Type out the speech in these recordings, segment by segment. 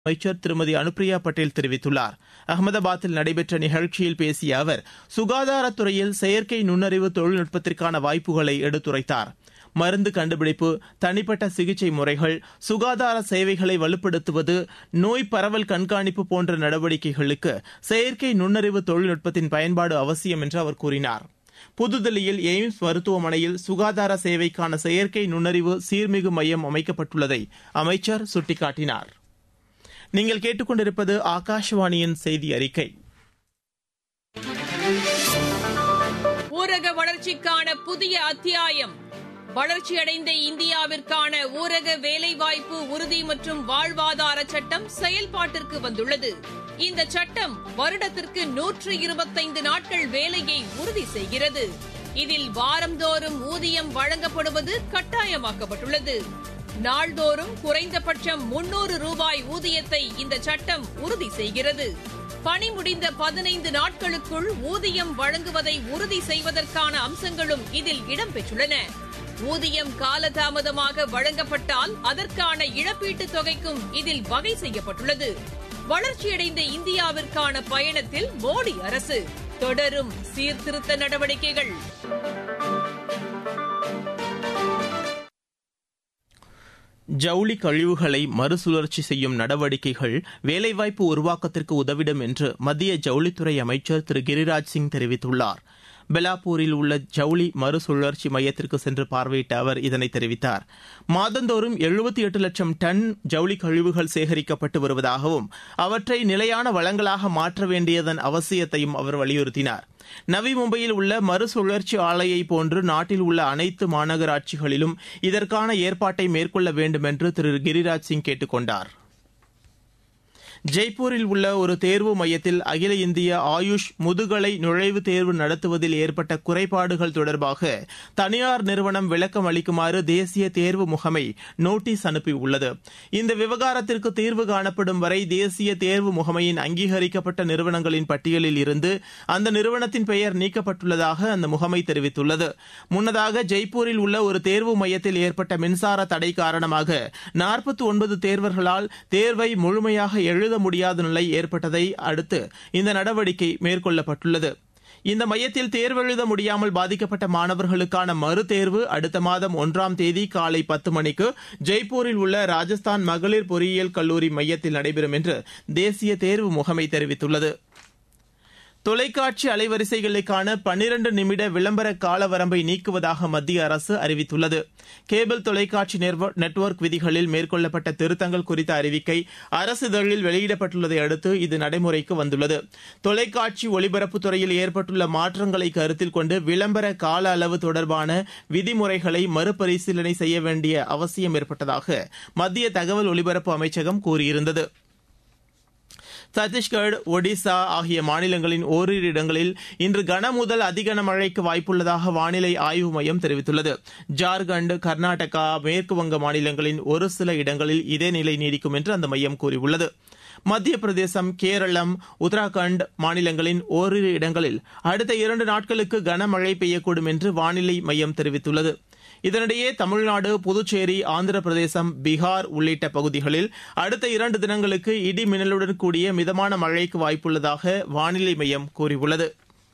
அமைச்சர் திருமதி அனுப்பிரியா பட்டேல் தெரிவித்துள்ளார் அகமதாபாத்தில் நடைபெற்ற நிகழ்ச்சியில் பேசிய அவர் சுகாதாரத்துறையில் செயற்கை நுண்ணறிவு தொழில்நுட்பத்திற்கான வாய்ப்புகளை எடுத்துரைத்தார் மருந்து கண்டுபிடிப்பு தனிப்பட்ட சிகிச்சை முறைகள் சுகாதார சேவைகளை வலுப்படுத்துவது நோய் பரவல் கண்காணிப்பு போன்ற நடவடிக்கைகளுக்கு செயற்கை நுண்ணறிவு தொழில்நுட்பத்தின் பயன்பாடு அவசியம் என்று அவர் கூறினார் புதுதில்லியில் எய்ம்ஸ் மருத்துவமனையில் சுகாதார சேவைக்கான செயற்கை நுண்ணறிவு சீர்மிகு மையம் அமைக்கப்பட்டுள்ளதை அமைச்சர் சுட்டிக்காட்டினார் நீங்கள் கேட்டுக்கொண்டிருப்பது ஆகாஷவாணியின் செய்தி அறிக்கை ஊரக வளர்ச்சிக்கான புதிய அத்தியாயம் வளர்ச்சியடைந்த இந்தியாவிற்கான ஊரக வேலைவாய்ப்பு உறுதி மற்றும் வாழ்வாதார சட்டம் செயல்பாட்டிற்கு வந்துள்ளது இந்த சட்டம் வருடத்திற்கு நூற்று இருபத்தைந்து நாட்கள் வேலையை உறுதி செய்கிறது இதில் வாரந்தோறும் ஊதியம் வழங்கப்படுவது கட்டாயமாக்கப்பட்டுள்ளது நாள்தோறும் குறைந்தபட்சம் முன்னூறு ரூபாய் ஊதியத்தை இந்த சட்டம் உறுதி செய்கிறது பணி முடிந்த பதினைந்து நாட்களுக்குள் ஊதியம் வழங்குவதை உறுதி செய்வதற்கான அம்சங்களும் இதில் இடம்பெற்றுள்ளன ஊதியம் காலதாமதமாக வழங்கப்பட்டால் அதற்கான இழப்பீட்டுத் தொகைக்கும் இதில் வகை செய்யப்பட்டுள்ளது வளர்ச்சியடைந்த இந்தியாவிற்கான பயணத்தில் மோடி அரசு தொடரும் சீர்திருத்த நடவடிக்கைகள் ஜவுளி கழிவுகளை மறுசுழற்சி செய்யும் நடவடிக்கைகள் வேலைவாய்ப்பு உருவாக்கத்திற்கு உதவிடும் என்று மத்திய ஜவுளித்துறை அமைச்சர் திரு கிரிராஜ் சிங் தெரிவித்துள்ளார் பெலாப்பூரில் உள்ள ஜவுளி மறுசுழற்சி மையத்திற்கு சென்று பார்வையிட்ட அவர் இதனை தெரிவித்தார் மாதந்தோறும் எழுபத்தி எட்டு லட்சம் டன் ஜவுளி கழிவுகள் சேகரிக்கப்பட்டு வருவதாகவும் அவற்றை நிலையான வளங்களாக மாற்ற வேண்டியதன் அவசியத்தையும் அவர் வலியுறுத்தினார் நவி மும்பையில் உள்ள மறுசுழற்சி ஆலையை போன்று நாட்டில் உள்ள அனைத்து மாநகராட்சிகளிலும் இதற்கான ஏற்பாட்டை மேற்கொள்ள வேண்டும் என்று திரு கிரிராஜ் சிங் கேட்டுக் கொண்டார் ஜெய்ப்பூரில் உள்ள ஒரு தேர்வு மையத்தில் அகில இந்திய ஆயுஷ் முதுகலை நுழைவுத் தேர்வு நடத்துவதில் ஏற்பட்ட குறைபாடுகள் தொடர்பாக தனியார் நிறுவனம் விளக்கம் அளிக்குமாறு தேசிய தேர்வு முகமை நோட்டீஸ் அனுப்பியுள்ளது இந்த விவகாரத்திற்கு தீர்வு காணப்படும் வரை தேசிய தேர்வு முகமையின் அங்கீகரிக்கப்பட்ட நிறுவனங்களின் பட்டியலில் இருந்து அந்த நிறுவனத்தின் பெயர் நீக்கப்பட்டுள்ளதாக அந்த முகமை தெரிவித்துள்ளது முன்னதாக ஜெய்ப்பூரில் உள்ள ஒரு தேர்வு மையத்தில் ஏற்பட்ட மின்சார தடை காரணமாக நாற்பத்தி ஒன்பது தேர்வர்களால் தேர்வை முழுமையாக எழுத எழுத முடியாத நிலை ஏற்பட்டதை அடுத்து இந்த நடவடிக்கை மேற்கொள்ளப்பட்டுள்ளது இந்த மையத்தில் தேர்வெழுத முடியாமல் பாதிக்கப்பட்ட மாணவர்களுக்கான மறுதேர்வு அடுத்த மாதம் ஒன்றாம் தேதி காலை பத்து மணிக்கு ஜெய்ப்பூரில் உள்ள ராஜஸ்தான் மகளிர் பொறியியல் கல்லூரி மையத்தில் நடைபெறும் என்று தேசிய தேர்வு முகமை தெரிவித்துள்ளது தொலைக்காட்சி அலைவரிசைகளுக்கான பன்னிரண்டு நிமிட விளம்பர கால வரம்பை நீக்குவதாக மத்திய அரசு அறிவித்துள்ளது கேபிள் தொலைக்காட்சி நெட்வொர்க் விதிகளில் மேற்கொள்ளப்பட்ட திருத்தங்கள் குறித்த அறிவிக்கை அரசிதழில் வெளியிடப்பட்டுள்ளதை அடுத்து இது நடைமுறைக்கு வந்துள்ளது தொலைக்காட்சி ஒலிபரப்புத் துறையில் ஏற்பட்டுள்ள மாற்றங்களை கருத்தில் கொண்டு விளம்பர கால அளவு தொடர்பான விதிமுறைகளை மறுபரிசீலனை செய்ய வேண்டிய அவசியம் ஏற்பட்டதாக மத்திய தகவல் ஒலிபரப்பு அமைச்சகம் கூறியிருந்தது சத்தீஸ்கர் ஒடிசா ஆகிய மாநிலங்களின் ஓரிரு இடங்களில் இன்று கன முதல் அதி கனமழைக்கு வாய்ப்புள்ளதாக வானிலை ஆய்வு மையம் தெரிவித்துள்ளது ஜார்க்கண்ட் கர்நாடகா மேற்குவங்க மாநிலங்களின் ஒரு சில இடங்களில் இதே நிலை நீடிக்கும் என்று அந்த மையம் கூறியுள்ளது மத்திய பிரதேசம் கேரளம் உத்தராகண்ட் மாநிலங்களின் ஓரிரு இடங்களில் அடுத்த இரண்டு நாட்களுக்கு கனமழை பெய்யக்கூடும் என்று வானிலை மையம் தெரிவித்துள்ளது இதனிடையே தமிழ்நாடு புதுச்சேரி ஆந்திர பிரதேசம் பீகார் உள்ளிட்ட பகுதிகளில் அடுத்த இரண்டு தினங்களுக்கு இடி மின்னலுடன் கூடிய மிதமான மழைக்கு வாய்ப்புள்ளதாக வானிலை மையம் கூறியுள்ளது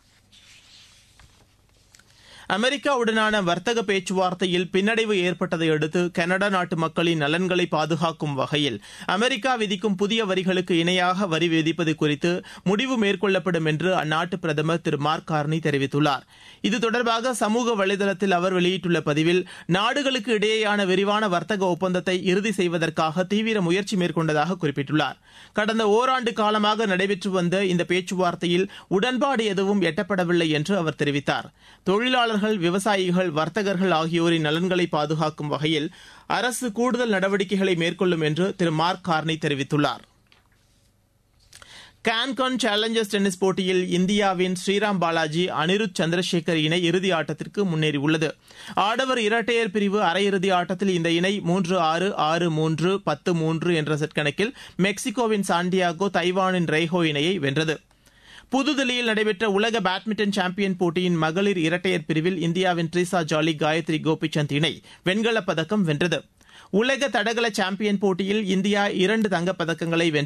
அமெரிக்காவுடனான வர்த்தக பேச்சுவார்த்தையில் பின்னடைவு ஏற்பட்டதை அடுத்து கனடா நாட்டு மக்களின் நலன்களை பாதுகாக்கும் வகையில் அமெரிக்கா விதிக்கும் புதிய வரிகளுக்கு இணையாக வரி விதிப்பது குறித்து முடிவு மேற்கொள்ளப்படும் என்று அந்நாட்டு பிரதமர் திரு மார்க் கார்னி தெரிவித்துள்ளார் இது தொடர்பாக சமூக வலைதளத்தில் அவர் வெளியிட்டுள்ள பதிவில் நாடுகளுக்கு இடையேயான விரிவான வர்த்தக ஒப்பந்தத்தை இறுதி செய்வதற்காக தீவிர முயற்சி மேற்கொண்டதாக குறிப்பிட்டுள்ளார் கடந்த ஓராண்டு காலமாக நடைபெற்று வந்த இந்த பேச்சுவார்த்தையில் உடன்பாடு எதுவும் எட்டப்படவில்லை என்று அவர் தெரிவித்தார் தொழிலாளர் தொழிலாளர்கள் விவசாயிகள் வர்த்தகர்கள் ஆகியோரின் நலன்களை பாதுகாக்கும் வகையில் அரசு கூடுதல் நடவடிக்கைகளை மேற்கொள்ளும் என்று திரு மார்க் கார்னி தெரிவித்துள்ளார் கான்கான் சேலஞ்சர்ஸ் டென்னிஸ் போட்டியில் இந்தியாவின் ஸ்ரீராம் பாலாஜி அனிருத் சந்திரசேகர் இணை இறுதி ஆட்டத்திற்கு முன்னேறியுள்ளது ஆடவர் இரட்டையர் பிரிவு அரையிறுதி ஆட்டத்தில் இந்த இணை மூன்று ஆறு ஆறு மூன்று பத்து மூன்று என்ற செட் கணக்கில் மெக்சிகோவின் சாண்டியாகோ தைவானின் ரெய்ஹோ இணையை வென்றது புதுதில்லியில் நடைபெற்ற உலக பேட்மிண்டன் சாம்பியன் போட்டியின் மகளிர் இரட்டையர் பிரிவில் இந்தியாவின் ட்ரீசா ஜாலி காயத்ரி கோபிசந்த் இணை வெண்கலப் பதக்கம் வென்றது உலக தடகள சாம்பியன் போட்டியில் இந்தியா இரண்டு தங்கப்பதக்கங்களை வென்று